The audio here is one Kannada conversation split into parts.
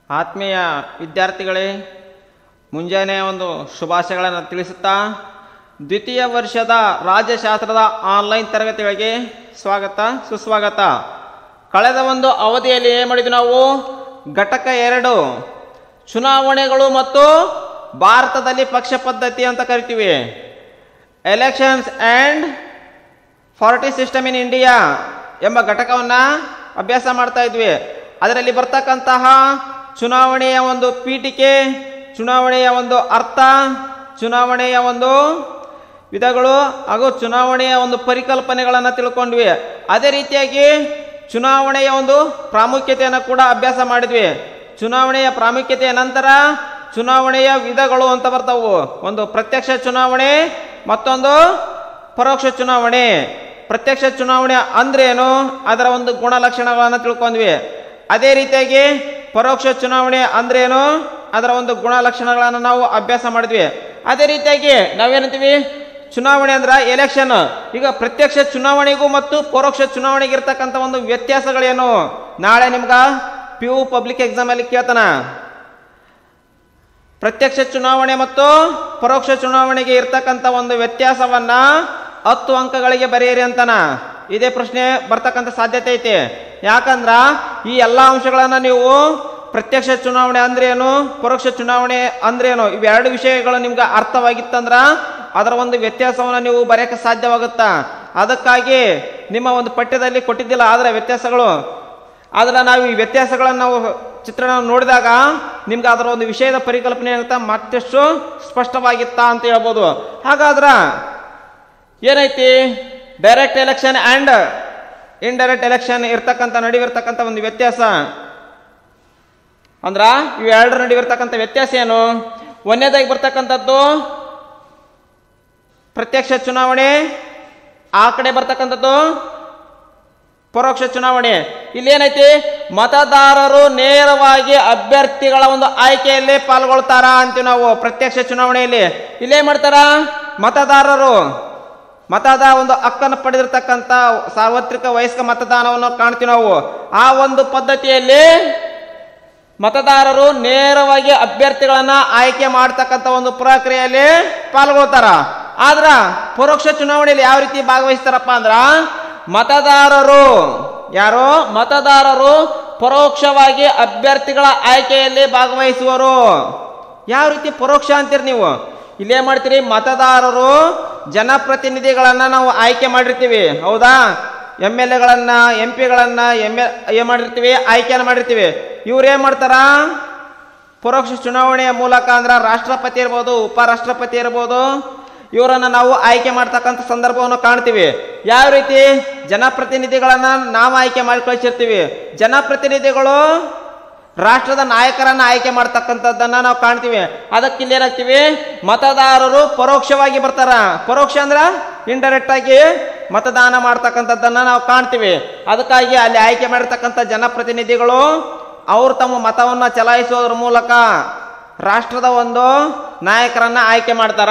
ಆತ್ಮೀಯ ವಿದ್ಯಾರ್ಥಿಗಳೇ ಮುಂಜಾನೆ ಒಂದು ಶುಭಾಶಯಗಳನ್ನು ತಿಳಿಸುತ್ತಾ ದ್ವಿತೀಯ ವರ್ಷದ ರಾಜ್ಯಶಾಸ್ತ್ರದ ಆನ್ಲೈನ್ ತರಗತಿಗಳಿಗೆ ಸ್ವಾಗತ ಸುಸ್ವಾಗತ ಕಳೆದ ಒಂದು ಅವಧಿಯಲ್ಲಿ ಏನು ಮಾಡಿದ್ವಿ ನಾವು ಘಟಕ ಎರಡು ಚುನಾವಣೆಗಳು ಮತ್ತು ಭಾರತದಲ್ಲಿ ಪಕ್ಷ ಪದ್ಧತಿ ಅಂತ ಕರಿತೀವಿ elections and party system in India ಎಂಬ ಘಟಕವನ್ನು ಅಭ್ಯಾಸ ಮಾಡ್ತಾ ಇದ್ವಿ ಅದರಲ್ಲಿ ಬರ್ತಕ್ಕಂತಹ ಚುನಾವಣೆಯ ಒಂದು ಪೀಠಿಕೆ ಚುನಾವಣೆಯ ಒಂದು ಅರ್ಥ ಚುನಾವಣೆಯ ಒಂದು ವಿಧಗಳು ಹಾಗೂ ಚುನಾವಣೆಯ ಒಂದು ಪರಿಕಲ್ಪನೆಗಳನ್ನು ತಿಳ್ಕೊಂಡ್ವಿ ಅದೇ ರೀತಿಯಾಗಿ ಚುನಾವಣೆಯ ಒಂದು ಪ್ರಾಮುಖ್ಯತೆಯನ್ನು ಕೂಡ ಅಭ್ಯಾಸ ಮಾಡಿದ್ವಿ ಚುನಾವಣೆಯ ಪ್ರಾಮುಖ್ಯತೆಯ ನಂತರ ಚುನಾವಣೆಯ ವಿಧಗಳು ಅಂತ ಬರ್ತಾವು ಒಂದು ಪ್ರತ್ಯಕ್ಷ ಚುನಾವಣೆ ಮತ್ತೊಂದು ಪರೋಕ್ಷ ಚುನಾವಣೆ ಪ್ರತ್ಯಕ್ಷ ಚುನಾವಣೆ ಅಂದ್ರೇನು ಅದರ ಒಂದು ಗುಣಲಕ್ಷಣಗಳನ್ನು ತಿಳ್ಕೊಂಡ್ವಿ ಅದೇ ರೀತಿಯಾಗಿ ಪರೋಕ್ಷ ಚುನಾವಣೆ ಅಂದ್ರೇನು ಅದರ ಒಂದು ಗುಣಲಕ್ಷಣಗಳನ್ನು ನಾವು ಅಭ್ಯಾಸ ಮಾಡಿದ್ವಿ ಅದೇ ರೀತಿಯಾಗಿ ನಾವೇನಂತೀವಿ ಚುನಾವಣೆ ಅಂದ್ರೆ ಎಲೆಕ್ಷನ್ ಈಗ ಪ್ರತ್ಯಕ್ಷ ಚುನಾವಣೆಗೂ ಮತ್ತು ಪರೋಕ್ಷ ಚುನಾವಣೆಗೆ ಇರ್ತಕ್ಕಂಥ ಒಂದು ವ್ಯತ್ಯಾಸಗಳೇನು ನಾಳೆ ನಿಮ್ಗ ಪಿ ಯು ಪಬ್ಲಿಕ್ ಎಕ್ಸಾಮ್ ಅಲ್ಲಿ ಕೇಳ್ತಾನ ಪ್ರತ್ಯಕ್ಷ ಚುನಾವಣೆ ಮತ್ತು ಪರೋಕ್ಷ ಚುನಾವಣೆಗೆ ಇರ್ತಕ್ಕಂಥ ಒಂದು ವ್ಯತ್ಯಾಸವನ್ನ ಹತ್ತು ಅಂಕಗಳಿಗೆ ಬರೆಯಿರಿ ಅಂತಾನ ಇದೇ ಪ್ರಶ್ನೆ ಬರ್ತಕ್ಕಂಥ ಸಾಧ್ಯತೆ ಐತಿ ಯಾಕಂದ್ರ ಈ ಎಲ್ಲ ಅಂಶಗಳನ್ನ ನೀವು ಪ್ರತ್ಯಕ್ಷ ಚುನಾವಣೆ ಅಂದ್ರೇನು ಪರೋಕ್ಷ ಚುನಾವಣೆ ಅಂದ್ರೇನು ಇವೆರಡು ವಿಷಯಗಳು ನಿಮ್ಗೆ ಅರ್ಥವಾಗಿತ್ತಂದ್ರ ಅದರ ಒಂದು ವ್ಯತ್ಯಾಸವನ್ನು ನೀವು ಬರೆಯಕ್ಕೆ ಸಾಧ್ಯವಾಗುತ್ತಾ ಅದಕ್ಕಾಗಿ ನಿಮ್ಮ ಒಂದು ಪಠ್ಯದಲ್ಲಿ ಕೊಟ್ಟಿದ್ದಿಲ್ಲ ಆದರೆ ವ್ಯತ್ಯಾಸಗಳು ಆದ್ರೆ ನಾವು ಈ ವ್ಯತ್ಯಾಸಗಳನ್ನು ನಾವು ಚಿತ್ರಣ ನೋಡಿದಾಗ ನಿಮ್ಗೆ ಅದರ ಒಂದು ವಿಷಯದ ಪರಿಕಲ್ಪನೆ ಅಂತ ಮತ್ತಷ್ಟು ಸ್ಪಷ್ಟವಾಗಿತ್ತಾ ಅಂತ ಹೇಳ್ಬೋದು ಹಾಗಾದ್ರ ಏನೈತಿ direct election and indirect election ಇರ್ತಕ್ಕಂಥ ನಡುವಿರ್ತಕ್ಕಂಥ ಒಂದು ವ್ಯತ್ಯಾಸ ಅಂದ್ರ ಇವೆರಡರ ನಡುವಿರ್ತಕ್ಕಂಥ ವ್ಯತ್ಯಾಸ ಏನು ಒಂದನೇದಾಗಿ ಬರ್ತಕ್ಕಂಥದ್ದು ಪ್ರತ್ಯಕ್ಷ ಚುನಾವಣೆ ಆ ಕಡೆ ಬರ್ತಕ್ಕಂಥದ್ದು ಪರೋಕ್ಷ ಚುನಾವಣೆ ಇಲ್ಲೇನೈತಿ ಮತದಾರರು ನೇರವಾಗಿ ಅಭ್ಯರ್ಥಿಗಳ ಒಂದು ಆಯ್ಕೆಯಲ್ಲಿ ಪಾಲ್ಗೊಳ್ತಾರ ಅಂತೀವಿ ನಾವು ಪ್ರತ್ಯಕ್ಷ ಚುನಾವಣೆಯಲ್ಲಿ ಇಲ್ಲೇ ಮಾಡ್ತಾರ ಮತದಾರರು ಮತದ ಒಂದು ಹಕ್ಕನ್ನು ಪಡೆದಿರ್ತಕ್ಕಂಥ ಸಾರ್ವತ್ರಿಕ ವಯಸ್ಕ ಮತದಾನವನ್ನು ಕಾಣ್ತೀವಿ ನಾವು ಆ ಒಂದು ಪದ್ಧತಿಯಲ್ಲಿ ಮತದಾರರು ನೇರವಾಗಿ ಅಭ್ಯರ್ಥಿಗಳನ್ನ ಆಯ್ಕೆ ಮಾಡ್ತಕ್ಕಂಥ ಒಂದು ಪ್ರಕ್ರಿಯೆಯಲ್ಲಿ ಪಾಲ್ಗೊಳ್ತಾರ ಆದ್ರ ಪರೋಕ್ಷ ಚುನಾವಣೆಯಲ್ಲಿ ಯಾವ ರೀತಿ ಭಾಗವಹಿಸ್ತಾರಪ್ಪ ಅಂದ್ರ ಮತದಾರರು ಯಾರು ಮತದಾರರು ಪರೋಕ್ಷವಾಗಿ ಅಭ್ಯರ್ಥಿಗಳ ಆಯ್ಕೆಯಲ್ಲಿ ಭಾಗವಹಿಸುವರು ಯಾವ ರೀತಿ ಪರೋಕ್ಷ ಅಂತೀರಿ ನೀವು ಇಲ್ಲೇ ಮಾಡ್ತೀರಿ ಮತದಾರರು ಜನಪ್ರತಿನಿಧಿಗಳನ್ನ ನಾವು ಆಯ್ಕೆ ಮಾಡಿರ್ತೀವಿ ಹೌದಾ ಎಮ್ ಎಲ್ ಎಗಳನ್ನ ಎಂ ಪಿಗಳನ್ನ ಎಮ್ ಎಲ್ ಏನ್ ಮಾಡಿರ್ತೀವಿ ಆಯ್ಕೆಯನ್ನು ಮಾಡಿರ್ತೀವಿ ಇವ್ರು ಏನ್ ಮಾಡ್ತಾರ ಪರೋಕ್ಷ ಚುನಾವಣೆಯ ಮೂಲಕ ಅಂದ್ರೆ ರಾಷ್ಟ್ರಪತಿ ಇರ್ಬೋದು ಉಪರಾಷ್ಟ್ರಪತಿ ಇರ್ಬೋದು ಇವರನ್ನ ನಾವು ಆಯ್ಕೆ ಮಾಡ್ತಕ್ಕಂಥ ಸಂದರ್ಭವನ್ನು ಕಾಣ್ತೀವಿ ಯಾವ ರೀತಿ ಜನಪ್ರತಿನಿಧಿಗಳನ್ನ ನಾವು ಆಯ್ಕೆ ಮಾಡಿ ಕಳಿಸಿರ್ತೀವಿ ಜನಪ್ರತಿನಿಧಿಗಳು ರಾಷ್ಟ್ರದ ನಾಯಕರನ್ನ ಆಯ್ಕೆ ಮಾಡ್ತಕ್ಕಂಥದ್ದನ್ನ ನಾವು ಕಾಣ್ತೀವಿ ಅದಕ್ಕೆ ಇಲ್ಲಿ ಏನಾಗ್ತೀವಿ ಮತದಾರರು ಪರೋಕ್ಷವಾಗಿ ಬರ್ತಾರ ಪರೋಕ್ಷ ಅಂದ್ರ ಇಂಡೈರೆಕ್ಟ್ ಆಗಿ ಮತದಾನ ಮಾಡ್ತಕ್ಕಂಥದ್ದನ್ನ ನಾವು ಕಾಣ್ತೀವಿ ಅದಕ್ಕಾಗಿ ಅಲ್ಲಿ ಆಯ್ಕೆ ಮಾಡಿರ್ತಕ್ಕಂಥ ಜನಪ್ರತಿನಿಧಿಗಳು ಅವರು ತಮ್ಮ ಮತವನ್ನ ಚಲಾಯಿಸೋದ್ರ ಮೂಲಕ ರಾಷ್ಟ್ರದ ಒಂದು ನಾಯಕರನ್ನ ಆಯ್ಕೆ ಮಾಡ್ತಾರ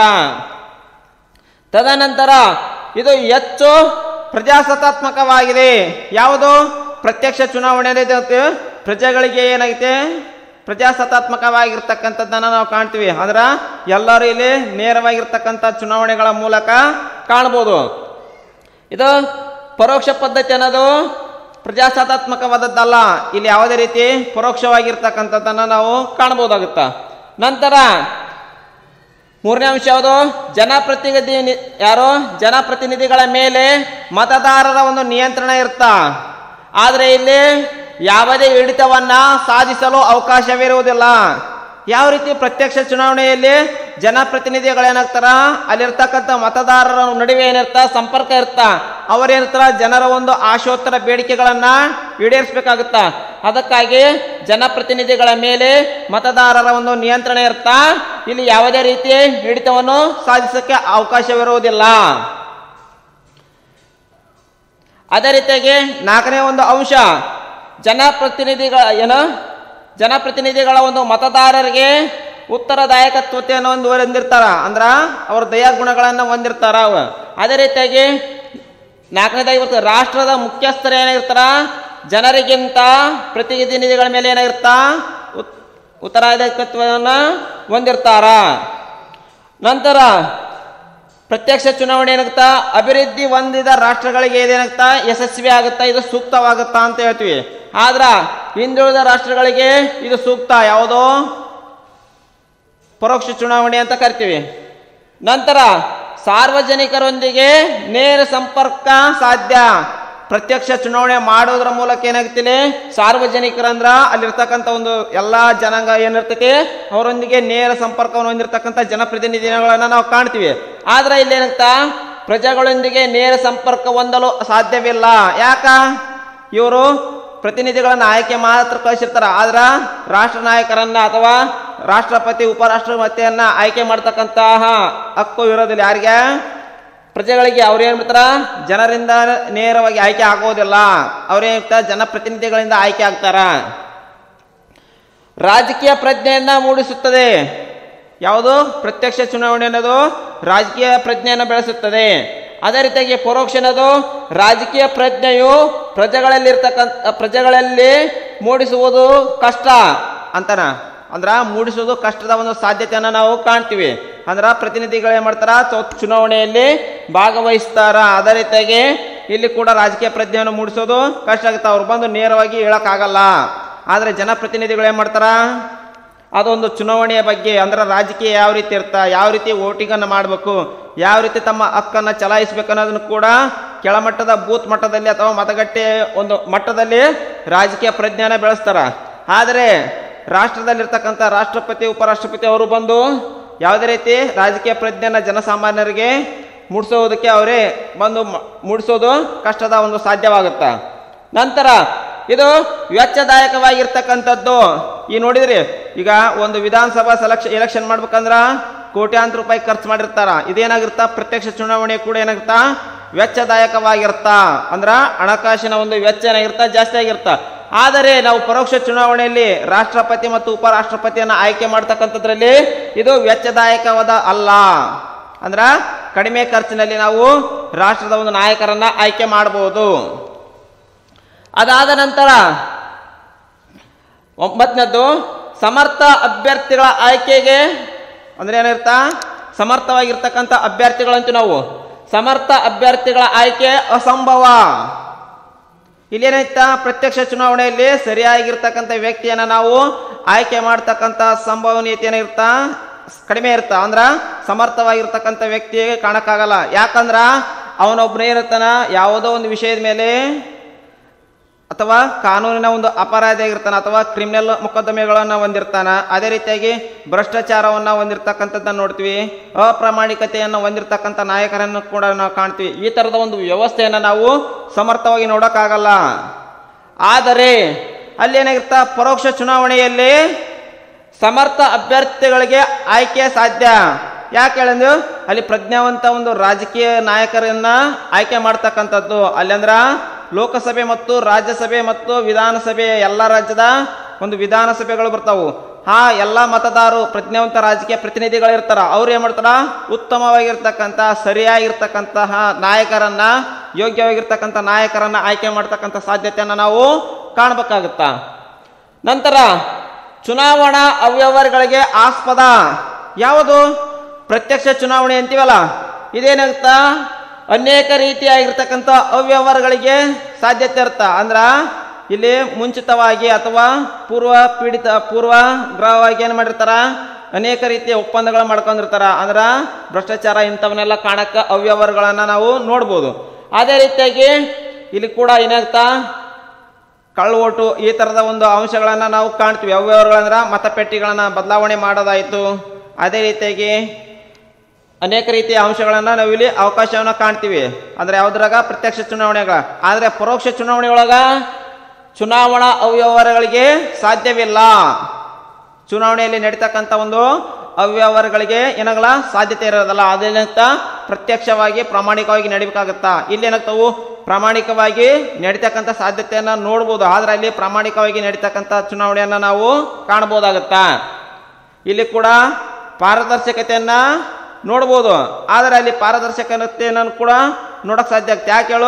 ತದನಂತರ ಇದು ಹೆಚ್ಚು ಪ್ರಜಾಸತ್ತಾತ್ಮಕವಾಗಿದೆ ಯಾವುದು ಪ್ರತ್ಯಕ್ಷ ಚುನಾವಣೆಯಲ್ಲಿ ಇದು ಪ್ರಜೆಗಳಿಗೆ ಏನಾಗಿದೆ ಪ್ರಜಾಸತ್ತಾತ್ಮಕವಾಗಿರ್ತಕ್ಕಂಥದ್ದನ್ನು ನಾವು ಕಾಣ್ತೀವಿ ಅಂದ್ರೆ ಎಲ್ಲರೂ ಇಲ್ಲಿ ನೇರವಾಗಿರ್ತಕ್ಕಂಥ ಚುನಾವಣೆಗಳ ಮೂಲಕ ಕಾಣ್ಬೋದು ಇದು ಪರೋಕ್ಷ ಪದ್ಧತಿ ಅನ್ನೋದು ಪ್ರಜಾಸತ್ತಾತ್ಮಕವಾದದ್ದಲ್ಲ ಇಲ್ಲಿ ಯಾವುದೇ ರೀತಿ ಪರೋಕ್ಷವಾಗಿರ್ತಕ್ಕಂಥದ್ದನ್ನು ನಾವು ಕಾಣ್ಬೋದಾಗುತ್ತ ನಂತರ ಮೂರನೇ ಅಂಶ ಯಾವುದು ಜನಪ್ರತಿನಿಧಿ ಯಾರು ಜನಪ್ರತಿನಿಧಿಗಳ ಮೇಲೆ ಮತದಾರರ ಒಂದು ನಿಯಂತ್ರಣ ಇರ್ತಾ ಆದರೆ ಇಲ್ಲಿ ಯಾವುದೇ ಹಿಡಿತವನ್ನ ಸಾಧಿಸಲು ಅವಕಾಶವಿರುವುದಿಲ್ಲ ಯಾವ ರೀತಿ ಪ್ರತ್ಯಕ್ಷ ಚುನಾವಣೆಯಲ್ಲಿ ಜನಪ್ರತಿನಿಧಿಗಳೇನಾಗ್ತಾರ ಅಲ್ಲಿರ್ತಕ್ಕಂಥ ಮತದಾರರ ನಡುವೆ ಏನಿರ್ತ ಸಂಪರ್ಕ ಇರ್ತ ಅವರೇನಿರ್ತಾರ ಜನರ ಒಂದು ಆಶೋತ್ತರ ಬೇಡಿಕೆಗಳನ್ನ ಈಡೇರಿಸಬೇಕಾಗುತ್ತ ಅದಕ್ಕಾಗಿ ಜನಪ್ರತಿನಿಧಿಗಳ ಮೇಲೆ ಮತದಾರರ ಒಂದು ನಿಯಂತ್ರಣ ಇರ್ತಾ ಇಲ್ಲಿ ಯಾವುದೇ ರೀತಿ ಹಿಡಿತವನ್ನು ಸಾಧಿಸಕ್ಕೆ ಅವಕಾಶವಿರುವುದಿಲ್ಲ ಅದೇ ರೀತಿಯಾಗಿ ನಾಲ್ಕನೇ ಒಂದು ಅಂಶ ಜನಪ್ರತಿನಿಧಿಗಳ ಏನು ಜನಪ್ರತಿನಿಧಿಗಳ ಒಂದು ಮತದಾರರಿಗೆ ಉತ್ತರದಾಯಕತ್ವತೆಯನ್ನು ಒಂದು ಹೊಂದಿರ್ತಾರ ಅಂದ್ರ ಅವ್ರ ದಯಾ ಗುಣಗಳನ್ನು ಹೊಂದಿರ್ತಾರ ಅವ ಅದೇ ರೀತಿಯಾಗಿ ನಾಲ್ಕನೇದಾಗಿ ಬರ್ತದೆ ರಾಷ್ಟ್ರದ ಮುಖ್ಯಸ್ಥರು ಏನಾಗಿರ್ತಾರ ಜನರಿಗಿಂತ ಪ್ರತಿನಿಧಿಗಳ ಮೇಲೆ ಏನಾಗಿರ್ತಾ ಉತ್- ಉತ್ತರಾಧಿಕಾರತ್ವವನ್ನು ಹೊಂದಿರ್ತಾರ ನಂತರ ಪ್ರತ್ಯಕ್ಷ ಚುನಾವಣೆ ಏನಾಗುತ್ತಾ ಅಭಿವೃದ್ಧಿ ಹೊಂದಿದ ರಾಷ್ಟ್ರಗಳಿಗೆ ಇದೇನಾಗುತ್ತಾ ಯಶಸ್ವಿ ಆಗುತ್ತಾ ಇದು ಸೂಕ್ತವಾಗುತ್ತಾ ಅಂತ ಹೇಳ್ತೀವಿ ಆದ್ರ ಹಿಂದುಳಿದ ರಾಷ್ಟ್ರಗಳಿಗೆ ಇದು ಸೂಕ್ತ ಯಾವುದೋ ಪರೋಕ್ಷ ಚುನಾವಣೆ ಅಂತ ಕರಿತೀವಿ ನಂತರ ಸಾರ್ವಜನಿಕರೊಂದಿಗೆ ನೇರ ಸಂಪರ್ಕ ಸಾಧ್ಯ ಪ್ರತ್ಯಕ್ಷ ಚುನಾವಣೆ ಮಾಡೋದ್ರ ಮೂಲಕ ಏನಾಗ್ತಿದೆ ಸಾರ್ವಜನಿಕರಂದ್ರ ಅಲ್ಲಿರ್ತಕ್ಕಂಥ ಒಂದು ಎಲ್ಲಾ ಜನಾಂಗ ಏನಿರ್ತೈತಿ ಅವರೊಂದಿಗೆ ನೇರ ಸಂಪರ್ಕವನ್ನು ಹೊಂದಿರತಕ್ಕಂಥ ಜನಪ್ರತಿನಿಧಿಗಳನ್ನ ನಾವು ಕಾಣ್ತೀವಿ ಆದ್ರೆ ಇಲ್ಲಿ ಏನಾಗ್ತಾ ಪ್ರಜೆಗಳೊಂದಿಗೆ ನೇರ ಸಂಪರ್ಕ ಹೊಂದಲು ಸಾಧ್ಯವಿಲ್ಲ ಯಾಕ ಇವರು ಪ್ರತಿನಿಧಿಗಳನ್ನ ಆಯ್ಕೆ ಮಾತ್ರ ಕಳಿಸಿರ್ತಾರ ಆದ್ರ ರಾಷ್ಟ್ರ ನಾಯಕರನ್ನ ಅಥವಾ ರಾಷ್ಟ್ರಪತಿ ಉಪರಾಷ್ಟ್ರಪತಿಯನ್ನ ಆಯ್ಕೆ ಮಾಡ್ತಕ್ಕಂತಹ ಹಕ್ಕು ಇರೋದಿಲ್ಲ ಯಾರಿಗೆ ಪ್ರಜೆಗಳಿಗೆ ಅವ್ರು ಏನ್ ಮಾಡ್ತಾರ ಜನರಿಂದ ನೇರವಾಗಿ ಆಯ್ಕೆ ಆಗೋದಿಲ್ಲ ಅವ್ರೇನ್ ಜನಪ್ರತಿನಿಧಿಗಳಿಂದ ಆಯ್ಕೆ ಆಗ್ತಾರ ರಾಜಕೀಯ ಪ್ರಜ್ಞೆಯನ್ನ ಮೂಡಿಸುತ್ತದೆ ಯಾವುದು ಪ್ರತ್ಯಕ್ಷ ಚುನಾವಣೆ ಅನ್ನೋದು ರಾಜಕೀಯ ಪ್ರಜ್ಞೆಯನ್ನು ಬೆಳೆಸುತ್ತದೆ ಅದೇ ರೀತಿಯಾಗಿ ಪರೋಕ್ಷ ಅನ್ನೋದು ರಾಜಕೀಯ ಪ್ರಜ್ಞೆಯು ಪ್ರಜೆಗಳಲ್ಲಿ ಇರ್ತಕ್ಕಂಥ ಪ್ರಜೆಗಳಲ್ಲಿ ಮೂಡಿಸುವುದು ಕಷ್ಟ ಅಂತನ ಅಂದ್ರ ಮೂಡಿಸುವುದು ಕಷ್ಟದ ಒಂದು ಸಾಧ್ಯತೆಯನ್ನ ನಾವು ಕಾಣ್ತೀವಿ ಅಂದ್ರ ಪ್ರತಿನಿಧಿಗಳು ಏನ್ ಮಾಡ್ತಾರ ಚು- ಚುನಾವಣೆಯಲ್ಲಿ ಭಾಗವಹಿಸ್ತಾರ ಅದೇ ರೀತಿಯಾಗಿ ಇಲ್ಲಿ ಕೂಡ ರಾಜಕೀಯ ಪ್ರಜ್ಞೆಯನ್ನು ಮೂಡಿಸೋದು ಕಷ್ಟ ಆಗುತ್ತೆ ಅವ್ರು ಬಂದು ನೇರವಾಗಿ ಹೇಳಕ್ಕಾಗಲ್ಲ ಆದ್ರೆ ಜನಪ್ರತಿನಿಧಿಗಳು ಏನ್ ಮಾಡ್ತಾರ ಅದೊಂದು ಚುನಾವಣೆಯ ಬಗ್ಗೆ ಅಂದ್ರೆ ರಾಜಕೀಯ ಯಾವ ರೀತಿ ಇರ್ತಾ ಯಾವ ರೀತಿ ವೋಟಿಂಗ್ ಅನ್ನು ಮಾಡಬೇಕು ಯಾವ ರೀತಿ ತಮ್ಮ ಹಕ್ಕನ್ನು ಚಲಾಯಿಸಬೇಕು ಅನ್ನೋದನ್ನು ಕೂಡ ಕೆಳಮಟ್ಟದ ಬೂತ್ ಮಟ್ಟದಲ್ಲಿ ಅಥವಾ ಮತಗಟ್ಟೆ ಒಂದು ಮಟ್ಟದಲ್ಲಿ ರಾಜಕೀಯ ಪ್ರಜ್ಞಾನ ಬೆಳೆಸ್ತಾರ ಆದರೆ ರಾಷ್ಟ್ರದಲ್ಲಿರ್ತಕ್ಕಂಥ ರಾಷ್ಟ್ರಪತಿ ಉಪರಾಷ್ಟ್ರಪತಿ ಅವರು ಬಂದು ಯಾವುದೇ ರೀತಿ ರಾಜಕೀಯ ಪ್ರಜ್ಞೆನ ಜನಸಾಮಾನ್ಯರಿಗೆ ಮೂಡಿಸೋದಕ್ಕೆ ಅವರೇ ಬಂದು ಮ- ಮೂಡಿಸೋದು ಕಷ್ಟದ ಒಂದು ಸಾಧ್ಯವಾಗುತ್ತಾ ನಂತರ ಇದು ವೆಚ್ಚದಾಯಕವಾಗಿರ್ತಕ್ಕಂಥದ್ದು ಈ ನೋಡಿದ್ರಿ ಈಗ ಒಂದು ವಿಧಾನಸಭಾ ಸೆಲೆಕ್ಷನ್ ಎಲೆಕ್ಷನ್ ಮಾಡ್ಬೇಕಂದ್ರ ಕೋಟ್ಯಾಂತರ ರೂಪಾಯಿ ಖರ್ಚು ಮಾಡಿರ್ತಾರ ಇದೇನಾಗಿರ್ತಾ ಪ್ರತ್ಯಕ್ಷ ಚುನಾವಣೆ ಕೂಡ ಏನಾಗಿರ್ತಾ ವೆಚ್ಚದಾಯಕವಾಗಿರ್ತಾ ಅಂದ್ರ ಹಣಕಾಸಿನ ಒಂದು ವೆಚ್ಚ ಏನಾಗಿರ್ತಾ ಜಾಸ್ತಿ ಆಗಿರ್ತಾ ಆದರೆ ನಾವು ಪರೋಕ್ಷ ಚುನಾವಣೆಯಲ್ಲಿ ರಾಷ್ಟ್ರಪತಿ ಮತ್ತು ಉಪರಾಷ್ಟ್ರಪತಿಯನ್ನ ಆಯ್ಕೆ ಮಾಡ್ತಕ್ಕಂಥದ್ರಲ್ಲಿ ಇದು ವೆಚ್ಚದಾಯಕವಾದ ಅಲ್ಲ ಅಂದ್ರ ಕಡಿಮೆ ಖರ್ಚಿನಲ್ಲಿ ನಾವು ರಾಷ್ಟ್ರದ ಒಂದು ನಾಯಕರನ್ನ ಆಯ್ಕೆ ಮಾಡಬಹುದು ಅದಾದ ನಂತರ ಒಂಬತ್ತನೇದ್ದು ಸಮರ್ಥ ಅಭ್ಯರ್ಥಿಗಳ ಆಯ್ಕೆಗೆ ಅಂದ್ರೆ ಏನಿರ್ತಾ ಸಮರ್ಥವಾಗಿರ್ತಕ್ಕಂಥ ಅಭ್ಯರ್ಥಿಗಳಂತೂ ನಾವು ಸಮರ್ಥ ಅಭ್ಯರ್ಥಿಗಳ ಆಯ್ಕೆ ಅಸಂಭವ ಇಲ್ಲೇನೈತ ಪ್ರತ್ಯಕ್ಷ ಚುನಾವಣೆಯಲ್ಲಿ ಸರಿಯಾಗಿರ್ತಕ್ಕಂಥ ವ್ಯಕ್ತಿಯನ್ನ ನಾವು ಆಯ್ಕೆ ಮಾಡ್ತಕ್ಕಂಥ ಸಂಭವನೀಯತೆ ಏನಿರ್ತಾ ಕಡಿಮೆ ಇರ್ತಾ ಅಂದ್ರ ಸಮರ್ಥವಾಗಿರ್ತಕ್ಕಂಥ ವ್ಯಕ್ತಿಗೆ ಕಾಣಕ್ಕಾಗಲ್ಲ ಯಾಕಂದ್ರ ಅವನೊಬ್ಬನೇ ಇರ್ತಾನ ಯಾವುದೋ ಒಂದು ವಿಷಯದ ಮೇಲೆ ಅಥವಾ ಕಾನೂನಿನ ಒಂದು ಅಪರಾಧಿ ಆಗಿರ್ತಾನ ಅಥವಾ ಕ್ರಿಮಿನಲ್ ಮೊಕದ್ದಮೆಗಳನ್ನ ಹೊಂದಿರ್ತಾನ ಅದೇ ರೀತಿಯಾಗಿ ಭ್ರಷ್ಟಾಚಾರವನ್ನ ಹೊಂದಿರತಕ್ಕಂಥದ್ದನ್ನ ನೋಡ್ತೀವಿ ಅಪ್ರಾಮಾಣಿಕತೆಯನ್ನು ಹೊಂದಿರತಕ್ಕಂಥ ನಾಯಕರನ್ನು ಕೂಡ ನಾವು ಕಾಣ್ತೀವಿ ಈ ತರದ ಒಂದು ವ್ಯವಸ್ಥೆಯನ್ನ ನಾವು ಸಮರ್ಥವಾಗಿ ನೋಡೋಕ್ಕಾಗಲ್ಲ ಆದರೆ ಅಲ್ಲಿ ಏನಾಗಿರ್ತಾ ಪರೋಕ್ಷ ಚುನಾವಣೆಯಲ್ಲಿ ಸಮರ್ಥ ಅಭ್ಯರ್ಥಿಗಳಿಗೆ ಆಯ್ಕೆ ಸಾಧ್ಯ ಯಾಕೆ ಹೇಳಂದು ಅಲ್ಲಿ ಪ್ರಜ್ಞಾವಂತ ಒಂದು ರಾಜಕೀಯ ನಾಯಕರನ್ನ ಆಯ್ಕೆ ಮಾಡ್ತಕ್ಕಂಥದ್ದು ಅಲ್ಲಿ ಅಂದ್ರ ಲೋಕಸಭೆ ಮತ್ತು ರಾಜ್ಯಸಭೆ ಮತ್ತು ವಿಧಾನಸಭೆ ಎಲ್ಲ ರಾಜ್ಯದ ಒಂದು ವಿಧಾನಸಭೆಗಳು ಬರ್ತಾವು ಆ ಎಲ್ಲ ಮತದಾರರು ಪ್ರಜ್ಞಾವಂತ ರಾಜಕೀಯ ಪ್ರತಿನಿಧಿಗಳು ಇರ್ತಾರ ಅವ್ರು ಏನ್ ಮಾಡ್ತಾರ ಉತ್ತಮವಾಗಿರ್ತಕ್ಕಂಥ ಸರಿಯಾಗಿರ್ತಕ್ಕಂತಹ ನಾಯಕರನ್ನ ಯೋಗ್ಯವಾಗಿರ್ತಕ್ಕಂಥ ನಾಯಕರನ್ನ ಆಯ್ಕೆ ಮಾಡ್ತಕ್ಕಂಥ ಸಾಧ್ಯತೆಯನ್ನ ನಾವು ಕಾಣಬೇಕಾಗುತ್ತಾ ನಂತರ ಚುನಾವಣಾ ಅವ್ಯವಹಾರಗಳಿಗೆ ಆಸ್ಪದ ಯಾವುದು ಪ್ರತ್ಯಕ್ಷ ಚುನಾವಣೆ ಅಂತೀವಲ್ಲ ಇದೇನಾಗುತ್ತಾ ಅನೇಕ ರೀತಿಯಾಗಿರ್ತಕ್ಕಂಥ ಅವ್ಯವಹಾರಗಳಿಗೆ ಸಾಧ್ಯತೆ ಇರುತ್ತಾ ಅಂದ್ರ ಇಲ್ಲಿ ಮುಂಚಿತವಾಗಿ ಅಥವಾ ಪೂರ್ವ ಪೀಡಿತ ಪೂರ್ವ ಗ್ರಹವಾಗಿ ಏನು ಮಾಡಿರ್ತಾರ ಅನೇಕ ರೀತಿಯ ಒಪ್ಪಂದಗಳು ಮಾಡ್ಕೊಂಡಿರ್ತಾರ ಅಂದ್ರ ಭ್ರಷ್ಟಾಚಾರ ಇಂಥವನ್ನೆಲ್ಲ ಕಾಣಕ್ಕ ಅವ್ಯವಹಾರಗಳನ್ನ ನಾವು ನೋಡ್ಬೋದು ಅದೇ ರೀತಿಯಾಗಿ ಇಲ್ಲಿ ಕೂಡ ಏನಾಗ್ತಾ ಕಳ್ಳ ಓಟು ಈ ಥರದ ಒಂದು ಅಂಶಗಳನ್ನು ನಾವು ಕಾಣ್ತೀವಿ ಅವ್ಯವಹಾರಗಳಂದ್ರೆ ಮತಪೆಟ್ಟಿಗಳನ್ನು ಬದಲಾವಣೆ ಮಾಡೋದಾಯಿತು ಅದೇ ರೀತಿಯಾಗಿ ಅನೇಕ ರೀತಿಯ ಅಂಶಗಳನ್ನು ನಾವು ಇಲ್ಲಿ ಅವಕಾಶವನ್ನು ಕಾಣ್ತೀವಿ ಅಂದ್ರೆ ಯಾವ್ದ್ರಾಗ ಪ್ರತ್ಯಕ್ಷ ಚುನಾವಣೆಗಳ ಆದರೆ ಪರೋಕ್ಷ ಚುನಾವಣೆ ಒಳಗ ಚುನಾವಣಾ ಅವ್ಯವಹಾರಗಳಿಗೆ ಸಾಧ್ಯವಿಲ್ಲ ಚುನಾವಣೆಯಲ್ಲಿ ನಡೀತಕ್ಕಂಥ ಒಂದು ಅವ್ಯವಹಾರಗಳಿಗೆ ಏನಾಗಲ್ಲ ಸಾಧ್ಯತೆ ಇರೋದಲ್ಲ ಅದೇನಂತ ಪ್ರತ್ಯಕ್ಷವಾಗಿ ಪ್ರಾಮಾಣಿಕವಾಗಿ ನಡಿಬೇಕಾಗತ್ತಾ ಇಲ್ಲಿ ಏನಾಗ್ತಾವು ಪ್ರಾಮಾಣಿಕವಾಗಿ ನಡೀತಕ್ಕಂಥ ಸಾಧ್ಯತೆಯನ್ನ ನೋಡ್ಬೋದು ಆದ್ರೆ ಅಲ್ಲಿ ಪ್ರಾಮಾಣಿಕವಾಗಿ ನಡೀತಕ್ಕಂಥ ಚುನಾವಣೆಯನ್ನ ನಾವು ಕಾಣಬಹುದಾಗತ್ತಾ ಇಲ್ಲಿ ಕೂಡ ಪಾರದರ್ಶಕತೆಯನ್ನ ನೋಡ್ಬೋದು ಆದರೆ ಅಲ್ಲಿ ಪಾರದರ್ಶಕತೆಯನ್ನು ಕೂಡ ನೋಡಕ್ ಸಾಧ್ಯ ಆಗ್ತದೆ ಯಾಕೆ ಹೇಳು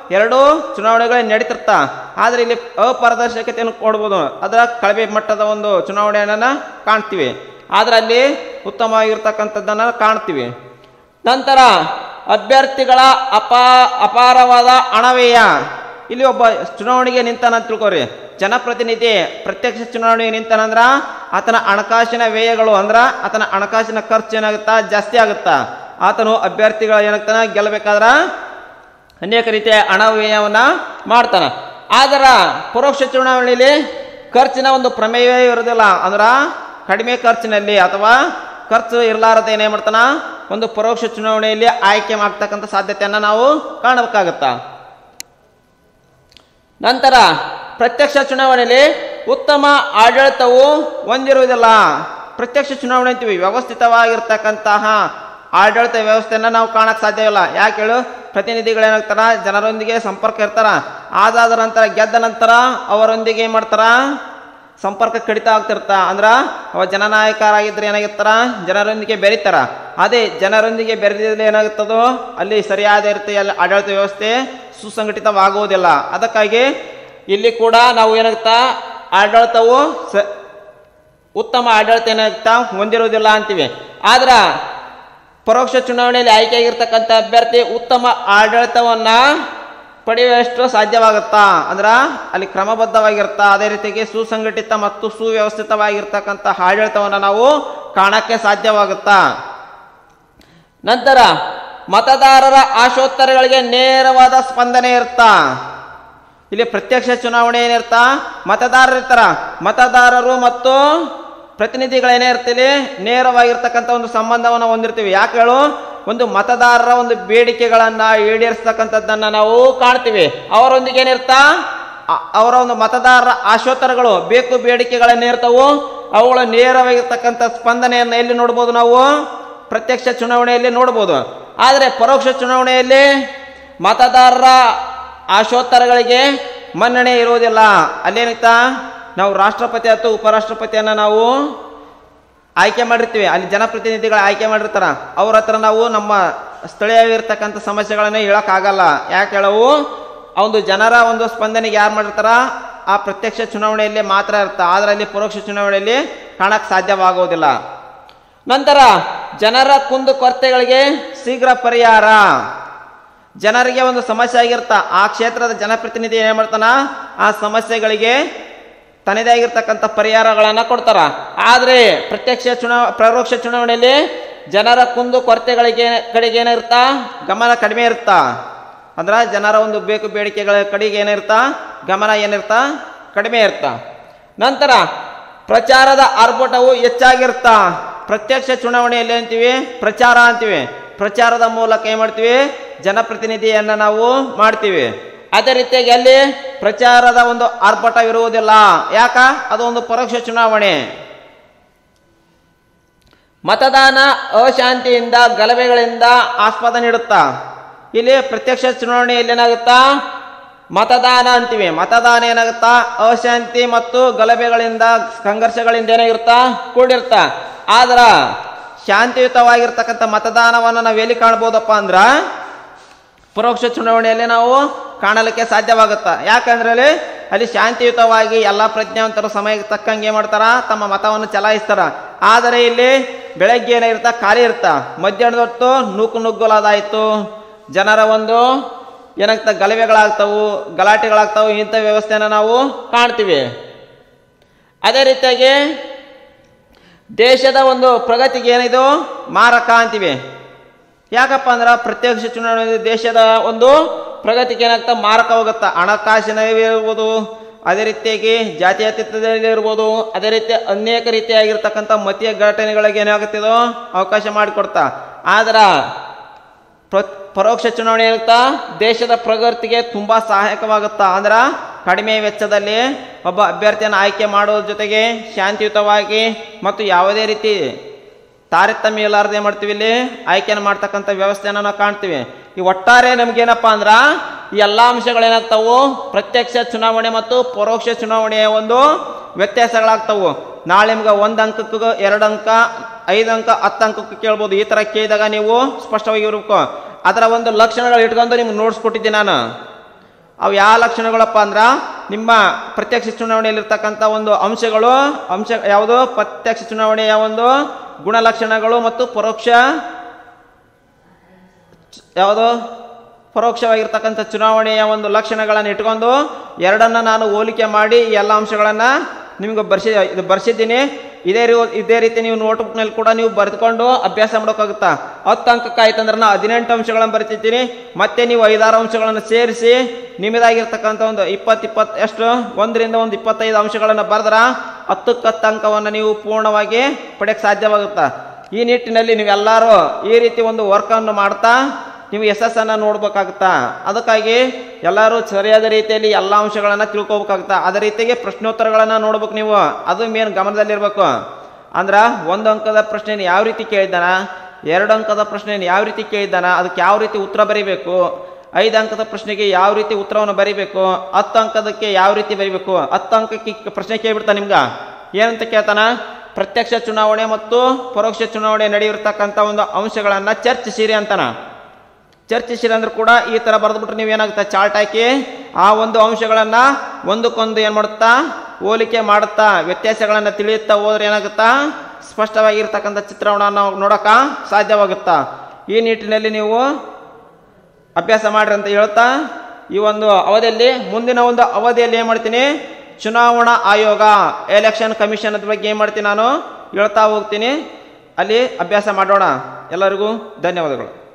ಎರಡೂ ಚುನಾವಣೆಗಳು ನಡೀತಿರ್ತ ಆದ್ರೆ ಇಲ್ಲಿ ಅಪಾರದರ್ಶಕತೆಯನ್ನು ಕೊಡ್ಬೋದು ಅದರ ಕಳಪೆ ಮಟ್ಟದ ಒಂದು ಚುನಾವಣೆಯನ್ನ ಕಾಣ್ತೀವಿ ಆದ್ರೆ ಅಲ್ಲಿ ಉತ್ತಮವಾಗಿರ್ತಕ್ಕಂಥದ್ದನ್ನ ಕಾಣ್ತೀವಿ ನಂತರ ಅಭ್ಯರ್ಥಿಗಳ ಅಪಾ ಅಪಾರವಾದ ಹಣವ್ಯಯ ಇಲ್ಲಿ ಒಬ್ಬ ಚುನಾವಣೆಗೆ ನಿಂತಾನ ಅಂತ ತಿಳ್ಕೊರಿ ಜನಪ್ರತಿನಿಧಿ ಪ್ರತ್ಯಕ್ಷ ಚುನಾವಣೆಗೆ ನಿಂತಾನಂದ್ರ ಆತನ ಹಣಕಾಸಿನ ವ್ಯಯಗಳು ಅಂದ್ರ ಆತನ ಹಣಕಾಸಿನ ಖರ್ಚು ಏನಾಗುತ್ತಾ ಜಾಸ್ತಿ ಆಗುತ್ತಾ ಆತನು ಅಭ್ಯರ್ಥಿಗಳು ಏನಾಗ್ತಾನ ಗೆಲ್ಲಬೇಕಾದ್ರ ಅನೇಕ ರೀತಿಯ ಹಣ ವ್ಯಯವನ್ನ ಮಾಡ್ತಾನ ಆದ್ರ ಪರೋಕ್ಷ ಚುನಾವಣೆಯಲ್ಲಿ ಖರ್ಚಿನ ಒಂದು ಪ್ರಮೇಯವೇ ಇರೋದಿಲ್ಲ ಅಂದ್ರ ಕಡಿಮೆ ಖರ್ಚಿನಲ್ಲಿ ಅಥವಾ ಖರ್ಚು ಇರಲಾರದೆ ಏನೇ ಮಾಡ್ತಾನ ಒಂದು ಪರೋಕ್ಷ ಚುನಾವಣೆಯಲ್ಲಿ ಆಯ್ಕೆ ಮಾಡ್ತಕ್ಕಂಥ ಸಾಧ್ಯತೆಯನ್ನ ನಾವು ಕಾಣಬೇಕಾಗತ್ತ ನಂತರ ಪ್ರತ್ಯಕ್ಷ ಚುನಾವಣೆಯಲ್ಲಿ ಉತ್ತಮ ಆಡಳಿತವು ಹೊಂದಿರುವುದಿಲ್ಲ ಪ್ರತ್ಯಕ್ಷ ಚುನಾವಣೆ ಅಂತೀವಿ ವ್ಯವಸ್ಥಿತವಾಗಿರ್ತಕ್ಕಂತಹ ಆಡಳಿತ ವ್ಯವಸ್ಥೆಯನ್ನ ನಾವು ಕಾಣಕ್ ಸಾಧ್ಯವಿಲ್ಲ ಯಾಕೆ ಹೇಳು ಪ್ರತಿನಿಧಿಗಳೇನಾಗ್ತಾರ ಜನರೊಂದಿಗೆ ಸಂಪರ್ಕ ಇರ್ತಾರ ಆದಾದ ನಂತರ ಗೆದ್ದ ನಂತರ ಅವರೊಂದಿಗೆ ಏನ್ ಮಾಡ್ತಾರ ಸಂಪರ್ಕ ಕಡಿತ ಆಗ್ತಿರ್ತ ಅಂದ್ರ ಅವ ಜನನಾಯಕರಾಗಿದ್ರೆ ಏನಾಗಿರ್ತಾರ ಜನರೊಂದಿಗೆ ಬೆರೀತಾರ ಅದೇ ಜನರೊಂದಿಗೆ ಬೆರೆದಿದ್ರೆ ಏನಾಗುತ್ತದೋ ಅಲ್ಲಿ ಸರಿಯಾದ ರೀತಿಯಲ್ಲಿ ಆಡಳಿತ ವ್ಯವಸ್ಥೆ ಸುಸಂಘಟಿತವಾಗುವುದಿಲ್ಲ ಅದಕ್ಕಾಗಿ ಇಲ್ಲಿ ಕೂಡ ನಾವು ಏನಾಗುತ್ತಾ ಆಡಳಿತವು ಸ ಉತ್ತಮ ಆಡಳಿತ ಏನಾಗುತ್ತಾ ಹೊಂದಿರುವುದಿಲ್ಲ ಅಂತೀವಿ ಆದ್ರ ಪರೋಕ್ಷ ಚುನಾವಣೆಯಲ್ಲಿ ಆಯ್ಕೆಯಾಗಿರ್ತಕ್ಕಂಥ ಅಭ್ಯರ್ಥಿ ಉತ್ತಮ ಆಡಳಿತವನ್ನ ಪಡೆಯುವಷ್ಟು ಸಾಧ್ಯವಾಗುತ್ತಾ ಅಂದ್ರ ಅಲ್ಲಿ ಕ್ರಮಬದ್ಧವಾಗಿರುತ್ತಾ ಅದೇ ರೀತಿಗೆ ಸುಸಂಘಟಿತ ಮತ್ತು ಸುವ್ಯವಸ್ಥಿತವಾಗಿರ್ತಕ್ಕಂಥ ಆಡಳಿತವನ್ನು ನಾವು ಕಾಣಕ್ಕೆ ಸಾಧ್ಯವಾಗುತ್ತಾ ನಂತರ ಮತದಾರರ ಆಶೋತ್ತರಗಳಿಗೆ ನೇರವಾದ ಸ್ಪಂದನೆ ಇರುತ್ತಾ ಇಲ್ಲಿ ಪ್ರತ್ಯಕ್ಷ ಚುನಾವಣೆ ಏನಿರ್ತಾ ಮತದಾರರು ಇರ್ತಾರ ಮತದಾರರು ಮತ್ತು ಪ್ರತಿನಿಧಿಗಳೇನೇ ಇರ್ತೀವಿ ನೇರವಾಗಿರ್ತಕ್ಕಂಥ ಒಂದು ಸಂಬಂಧವನ್ನು ಹೊಂದಿರ್ತೀವಿ ಯಾಕೆ ಹೇಳು ಒಂದು ಮತದಾರರ ಒಂದು ಬೇಡಿಕೆಗಳನ್ನ ಈಡೇರಿಸ್ತಕ್ಕಂಥದ್ದನ್ನ ನಾವು ಕಾಣ್ತೀವಿ ಅವರೊಂದಿಗೆ ಏನಿರ್ತಾ ಅ- ಅವರ ಒಂದು ಮತದಾರರ ಆಶೋತ್ತರಗಳು ಬೇಕು ಬೇಡಿಕೆಗಳನ್ನೇರ್ತವು ಅವುಗಳ ನೇರವಾಗಿರ್ತಕ್ಕಂಥ ಸ್ಪಂದನೆಯನ್ನು ಎಲ್ಲಿ ನೋಡ್ಬೋದು ನಾವು ಪ್ರತ್ಯಕ್ಷ ಚುನಾವಣೆಯಲ್ಲಿ ನೋಡ್ಬೋದು ಆದರೆ ಪರೋಕ್ಷ ಚುನಾವಣೆಯಲ್ಲಿ ಮತದಾರರ ಆಶೋತ್ತರಗಳಿಗೆ ಮನ್ನಣೆ ಇರುವುದಿಲ್ಲ ಅಲ್ಲೇನಿತ್ತಾ ನಾವು ರಾಷ್ಟ್ರಪತಿ ಅಥವಾ ಉಪರಾಷ್ಟ್ರಪತಿಯನ್ನ ನಾವು ಆಯ್ಕೆ ಮಾಡಿರ್ತೀವಿ ಅಲ್ಲಿ ಜನಪ್ರತಿನಿಧಿಗಳು ಆಯ್ಕೆ ಮಾಡಿರ್ತಾರ ಅವ್ರ ಹತ್ರ ನಾವು ನಮ್ಮ ಸ್ಥಳೀಯವಾಗಿರ್ತಕ್ಕಂಥ ಸಮಸ್ಯೆಗಳನ್ನ ಹೇಳಕ್ಕಾಗಲ್ಲ ಯಾಕೆ ಹೇಳವು ಆ ಒಂದು ಜನರ ಒಂದು ಸ್ಪಂದನೆಗೆ ಯಾರು ಮಾಡಿರ್ತಾರ ಆ ಪ್ರತ್ಯಕ್ಷ ಚುನಾವಣೆಯಲ್ಲಿ ಮಾತ್ರ ಇರ್ತ ಆದ್ರೆ ಅಲ್ಲಿ ಪರೋಕ್ಷ ಚುನಾವಣೆಯಲ್ಲಿ ಕಾಣಕ್ ಸಾಧ್ಯವಾಗುವುದಿಲ್ಲ ನಂತರ ಜನರ ಕುಂದು ಕೊರತೆಗಳಿಗೆ ಶೀಘ್ರ ಪರಿಹಾರ ಜನರಿಗೆ ಒಂದು ಸಮಸ್ಯೆ ಆಗಿರ್ತ ಆ ಕ್ಷೇತ್ರದ ಜನಪ್ರತಿನಿಧಿ ಏನ್ ಮಾಡ್ತಾನ ಆ ಸಮಸ್ಯೆಗಳಿಗೆ ತನ್ನದೇ ಆಗಿರ್ತಕ್ಕಂಥ ಪರಿಹಾರಗಳನ್ನ ಕೊಡ್ತಾರ ಆದ್ರೆ ಪ್ರತ್ಯಕ್ಷ ಚುನಾವ ಪರೋಕ್ಷ ಚುನಾವಣೆಯಲ್ಲಿ ಜನರ ಕುಂದು ಕೊರತೆಗಳಿಗೆ ಕಡೆಗೆ ಏನಿರುತ್ತಾ ಗಮನ ಕಡಿಮೆ ಇರುತ್ತಾ ಅಂದ್ರ ಜನರ ಒಂದು ಬೇಕು ಬೇಡಿಕೆಗಳ ಕಡೆಗೆ ಏನಿರುತ್ತಾ ಗಮನ ಏನಿರ್ತಾ ಕಡಿಮೆ ಇರ್ತಾ ನಂತರ ಪ್ರಚಾರದ ಆರ್ಭಟವು ಹೆಚ್ಚಾಗಿರ್ತಾ ಪ್ರತ್ಯಕ್ಷ ಚುನಾವಣೆಯಲ್ಲಿ ಅಂತೀವಿ ಪ್ರಚಾರ ಅಂತೀವಿ ಪ್ರಚಾರದ ಮೂಲಕ ಏನ್ ಮಾಡ್ತೀವಿ ಜನಪ್ರತಿನಿಧಿಯನ್ನ ನಾವು ಮಾಡ್ತೀವಿ ಅದೇ ರೀತಿಯಾಗಿ ಅಲ್ಲಿ ಪ್ರಚಾರದ ಒಂದು ಆರ್ಭಟವಿರುವುದಿಲ್ಲ ಯಾಕ ಅದು ಒಂದು ಪರೋಕ್ಷ ಚುನಾವಣೆ ಮತದಾನ ಅಶಾಂತಿಯಿಂದ ಗಲಭೆಗಳಿಂದ ಆಸ್ಪದ ನೀಡುತ್ತಾ ಇಲ್ಲಿ ಪ್ರತ್ಯಕ್ಷ ಚುನಾವಣೆಯಲ್ಲಿ ಏನಾಗುತ್ತಾ ಮತದಾನ ಅಂತೀವಿ ಮತದಾನ ಏನಾಗುತ್ತಾ ಅಶಾಂತಿ ಮತ್ತು ಗಲಭೆಗಳಿಂದ ಸಂಘರ್ಷಗಳಿಂದ ಏನಾಗಿರುತ್ತಾ ಕೂಡಿರ್ತಾ ಆದ್ರ ಶಾಂತಿಯುತವಾಗಿರ್ತಕ್ಕಂಥ ಮತದಾನವನ್ನು ನಾವು ಎಲ್ಲಿ ಕಾಣ್ಬೋದಪ್ಪ ಅಂದ್ರ ಪರೋಕ್ಷ ಚುನಾವಣೆಯಲ್ಲಿ ನಾವು ಕಾಣಲಿಕ್ಕೆ ಸಾಧ್ಯವಾಗುತ್ತಾ ಯಾಕಂದ್ರೆ ಅಲ್ಲಿ ಅಲ್ಲಿ ಶಾಂತಿಯುತವಾಗಿ ಎಲ್ಲ ಪ್ರಜ್ಞಾವಂತರು ಸಮಯಕ್ಕೆ ತಕ್ಕಂಗೆ ಏನ್ ಮಾಡ್ತಾರ ತಮ್ಮ ಮತವನ್ನು ಚಲಾಯಿಸ್ತಾರ ಆದರೆ ಇಲ್ಲಿ ಬೆಳಗ್ಗೆ ಏನಿರ್ತಾ ಖಾಲಿ ಇರ್ತಾ ಮಧ್ಯಾಹ್ನದ ಹೊತ್ತು ನೂಕು ನುಗ್ಗುಲಾದಾಯ್ತು ಜನರ ಒಂದು ಏನಾಗ್ತಾ ಗಲಭೆಗಳಾಗ್ತಾವು ಗಲಾಟೆಗಳಾಗ್ತಾವು ಇಂಥ ವ್ಯವಸ್ಥೆನ ನಾವು ಕಾಣ್ತೀವಿ ಅದೇ ರೀತಿಯಾಗಿ ದೇಶದ ಒಂದು ಪ್ರಗತಿಗೆ ಏನಿದು ಮಾರಕ ಅಂತೀವಿ ಯಾಕಪ್ಪ ಅಂದ್ರೆ ಪ್ರತ್ಯಕ್ಷ ಚುನಾವಣೆ ದೇಶದ ಒಂದು ಪ್ರಗತಿಗೆ ಏನಾಗ್ತಾ ಮಾರಕ ಹೋಗುತ್ತಾ ಹಣಕಾಸಿನ ಇರ್ಬೋದು ಅದೇ ರೀತಿಯಾಗಿ ಜಾತ್ಯತೀತದಲ್ಲಿ ಇರ್ಬೋದು ಅದೇ ರೀತಿ ಅನೇಕ ರೀತಿಯಾಗಿರ್ತಕ್ಕಂಥ ಮತೀಯ ಘಟನೆಗಳಿಗೆ ಏನಾಗುತ್ತಿದೋ ಅವಕಾಶ ಮಾಡಿಕೊಡ್ತಾ ಆದ್ರ ಪ್ರ ಪರೋಕ್ಷ ಚುನಾವಣೆ ಏನಾಗುತ್ತಾ ದೇಶದ ಪ್ರಗತಿಗೆ ತುಂಬಾ ಸಹಾಯಕವಾಗುತ್ತಾ ಅಂದ್ರ ಕಡಿಮೆ ವೆಚ್ಚದಲ್ಲಿ ಒಬ್ಬ ಅಭ್ಯರ್ಥಿಯನ್ನು ಆಯ್ಕೆ ಮಾಡೋದ್ರ ಜೊತೆಗೆ ಶಾಂತಿಯುತವಾಗಿ ಮತ್ತು ಯಾವುದೇ ರೀತಿ ತಾರತಮ್ಯ ಇಲ್ಲಾರ್ದೆ ಏನ್ ಮಾಡ್ತೀವಿ ಇಲ್ಲಿ ಆಯ್ಕೆಯನ್ನು ಮಾಡ್ತಕ್ಕಂಥ ವ್ಯವಸ್ಥೆಯನ್ನು ನಾವು ಕಾಣ್ತೀವಿ ಈ ಒಟ್ಟಾರೆ ನಮ್ಗೇನಪ್ಪ ಅಂದ್ರ ಈ ಎಲ್ಲ ಅಂಶಗಳೇನಾಗ್ತಾವು ಪ್ರತ್ಯಕ್ಷ ಚುನಾವಣೆ ಮತ್ತು ಪರೋಕ್ಷ ಚುನಾವಣೆಯ ಒಂದು ವ್ಯತ್ಯಾಸಗಳಾಗ್ತಾವು ನಾಳೆ ನಿಮ್ಗೆ ಒಂದು ಅಂಕಕ್ಕೆ ಎರಡು ಅಂಕ ಐದು ಅಂಕ ಹತ್ತು ಅಂಕಕ್ಕೆ ಕೇಳ್ಬೋದು ಈ ತರ ಕೇಳಿದಾಗ ನೀವು ಸ್ಪಷ್ಟವಾಗಿ ಇರಬೇಕು ಅದರ ಒಂದು ಲಕ್ಷಣಗಳು ಇಟ್ಕೊಂಡು ನಿಮ್ಗೆ ನೋಟ್ಸ್ ಕೊಟ್ಟಿದ್ದೀನಿ ನಾನು ಅವು ಯಾವ ಲಕ್ಷಣಗಳಪ್ಪ ಅಂದ್ರ ನಿಮ್ಮ ಪ್ರತ್ಯಕ್ಷ ಚುನಾವಣೆಯಲ್ಲಿರ್ತಕ್ಕಂಥ ಒಂದು ಅಂಶಗಳು ಅಂಶ ಯಾವುದು ಪ್ರತ್ಯಕ್ಷ ಚುನಾವಣೆಯ ಒಂದು ಗುಣಲಕ್ಷಣಗಳು ಮತ್ತು ಪರೋಕ್ಷ ಯಾವುದು ಪರೋಕ್ಷವಾಗಿರ್ತಕ್ಕಂಥ ಚುನಾವಣೆಯ ಒಂದು ಲಕ್ಷಣಗಳನ್ನು ಇಟ್ಕೊಂಡು ಎರಡನ್ನ ನಾನು ಹೋಲಿಕೆ ಮಾಡಿ ಈ ಎಲ್ಲ ಅಂಶಗಳನ್ನು ನಿಮ್ಗೆ ಬರ್ಸಿ ಇದು ಬರ್ಸಿದ್ದೀನಿ ಇದೇ ರೀ ಇದೇ ರೀತಿ ನೀವು ನೋಟ್ಬುಕ್ನಲ್ಲಿ ಕೂಡ ನೀವು ಬರೆದುಕೊಂಡು ಅಭ್ಯಾಸ ಮಾಡೋಕ್ಕಾಗುತ್ತಾ ಹತ್ತು ಅಂಕಕ್ಕೆ ಆಯ್ತಂದ್ರೆ ನಾನು ಹದಿನೆಂಟು ಅಂಶಗಳನ್ನು ಬರಿತಿದ್ದೀನಿ ಮತ್ತೆ ನೀವು ಐದಾರು ಅಂಶಗಳನ್ನು ಸೇರಿಸಿ ನಿಮ್ಮದಾಗಿರ್ತಕ್ಕಂಥ ಒಂದು ಇಪ್ಪತ್ತು ಇಪ್ಪತ್ತು ಎಷ್ಟು ಒಂದರಿಂದ ಒಂದು ಇಪ್ಪತ್ತೈದು ಅಂಶಗಳನ್ನು ಬರೆದ್ರ ಹತ್ತಕ್ಕೆ ಹತ್ತು ಅಂಕವನ್ನು ನೀವು ಪೂರ್ಣವಾಗಿ ಪಡೆಯಕ್ಕೆ ಸಾಧ್ಯವಾಗುತ್ತಾ ಈ ನಿಟ್ಟಿನಲ್ಲಿ ನೀವೆಲ್ಲರೂ ಈ ರೀತಿ ಒಂದು ವರ್ಕನ್ನು ಮಾಡ್ತಾ ನೀವು ಯಶಸ್ಸನ್ನು ನೋಡ್ಬೇಕಾಗುತ್ತಾ ಅದಕ್ಕಾಗಿ ಎಲ್ಲರೂ ಸರಿಯಾದ ರೀತಿಯಲ್ಲಿ ಎಲ್ಲ ಅಂಶಗಳನ್ನು ತಿಳ್ಕೊಬೇಕಾಗುತ್ತಾ ಅದೇ ರೀತಿಗೆ ಪ್ರಶ್ನೋತ್ತರಗಳನ್ನು ನೋಡ್ಬೇಕು ನೀವು ಅದು ಮೇನ್ ಗಮನದಲ್ಲಿರ್ಬೇಕು ಅಂದ್ರೆ ಒಂದು ಅಂಕದ ಪ್ರಶ್ನೆಯನ್ನು ಯಾವ ರೀತಿ ಕೇಳಿದ್ದಾನ ಎರಡು ಅಂಕದ ಪ್ರಶ್ನೆಯನ್ನು ಯಾವ ರೀತಿ ಕೇಳಿದ್ದಾನ ಅದಕ್ಕೆ ಯಾವ ರೀತಿ ಉತ್ತರ ಬರೀಬೇಕು ಐದು ಅಂಕದ ಪ್ರಶ್ನೆಗೆ ಯಾವ ರೀತಿ ಉತ್ತರವನ್ನು ಬರೀಬೇಕು ಹತ್ತು ಅಂಕದಕ್ಕೆ ಯಾವ ರೀತಿ ಬರೀಬೇಕು ಹತ್ತು ಅಂಕಕ್ಕೆ ಪ್ರಶ್ನೆ ಕೇಳ್ಬಿಡ್ತಾ ನಿಮ್ಗೆ ಏನಂತ ಕೇಳ್ತಾನ ಪ್ರತ್ಯಕ್ಷ ಚುನಾವಣೆ ಮತ್ತು ಪರೋಕ್ಷ ಚುನಾವಣೆ ನಡೆಯಿರ್ತಕ್ಕಂಥ ಒಂದು ಅಂಶಗಳನ್ನು ಚರ್ಚಿಸಿರಿ ಅಂತಾನ ಚರ್ಚಿಸಿರಿ ಅಂದ್ರೆ ಕೂಡ ಈ ಥರ ಬರೆದ್ಬಿಟ್ರೆ ನೀವು ಏನಾಗುತ್ತೆ ಚಾರ್ಟ್ ಹಾಕಿ ಆ ಒಂದು ಅಂಶಗಳನ್ನು ಒಂದಕ್ಕೊಂದು ಏನು ಮಾಡುತ್ತಾ ಹೋಲಿಕೆ ಮಾಡುತ್ತಾ ವ್ಯತ್ಯಾಸಗಳನ್ನು ತಿಳಿಯುತ್ತಾ ಹೋದ್ರೆ ಏನಾಗುತ್ತಾ ಸ್ಪಷ್ಟವಾಗಿರ್ತಕ್ಕಂಥ ಚಿತ್ರವನ್ನು ನಾವು ನೋಡೋಕೆ ಸಾಧ್ಯವಾಗುತ್ತಾ ಈ ನಿಟ್ಟಿನಲ್ಲಿ ನೀವು ಅಭ್ಯಾಸ ಮಾಡ್ರಿ ಅಂತ ಹೇಳ್ತಾ ಈ ಒಂದು ಅವಧಿಯಲ್ಲಿ ಮುಂದಿನ ಒಂದು ಅವಧಿಯಲ್ಲಿ ಏನು ಮಾಡ್ತೀನಿ ಚುನಾವಣಾ ಆಯೋಗ ಎಲೆಕ್ಷನ್ ಕಮಿಷನ್ ಅದ್ರ ಬಗ್ಗೆ ಏನು ಮಾಡ್ತೀನಿ ನಾನು ಹೇಳ್ತಾ ಹೋಗ್ತೀನಿ ಅಲ್ಲಿ ಅಭ್ಯಾಸ ಮಾಡೋಣ ಎಲ್ಲರಿಗೂ ಧನ್ಯವಾದಗಳು